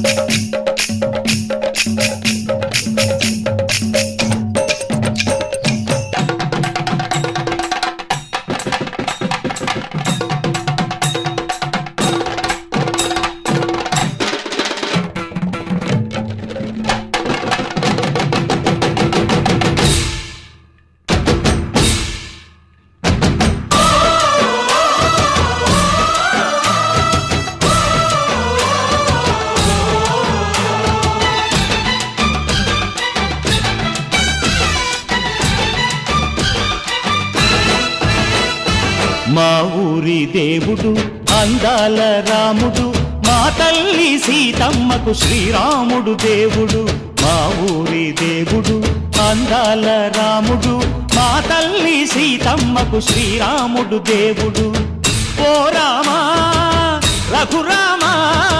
మా ఊరి దేవుడు అందాల రాముడు మా తల్లి సీతమ్మకు శ్రీరాముడు దేవుడు మా ఊరి దేవుడు అందాల రాముడు మా తల్లి సీతమ్మకు శ్రీరాముడు దేవుడు ఓ రామా రఘురామా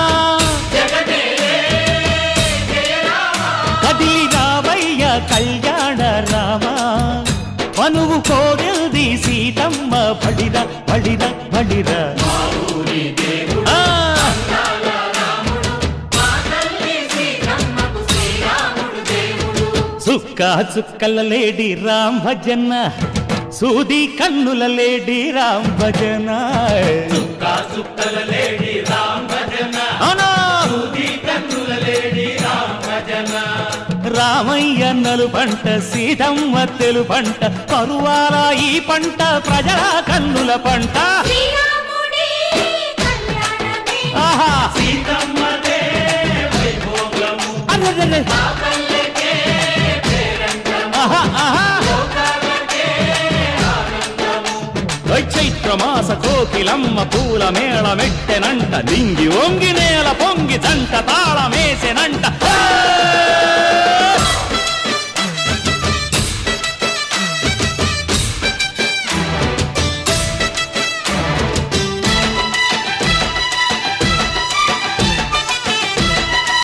కదిలి రావయ్య కళ్యాణ రామా మనువు కోడెల్ది సీతమ్మ బడిర బడిర బడిర ఆ, సుక్క చుక్కల లేడి రామ్ భజన సూది కన్నుల లేడి రామ్ భజన అవునా? రామయ్య నలు పంట సీతమ్మ తెలు పంట కరువాల ఈ పంట ప్రజల కన్నుల పంట శ్రీరాముడి కళ్యాణమే ఆహా సీతమ్మదే వైభోగము అరెరెరె. పల్లెకే ఆహా, ఆహా. లోకాలకే ఆనందము ఓయ్ చైత్రమాస కోకిలమ్మ పూల మేళ మెట్టెనంట దింగి ఒంగి నేల పొంగి జంట తా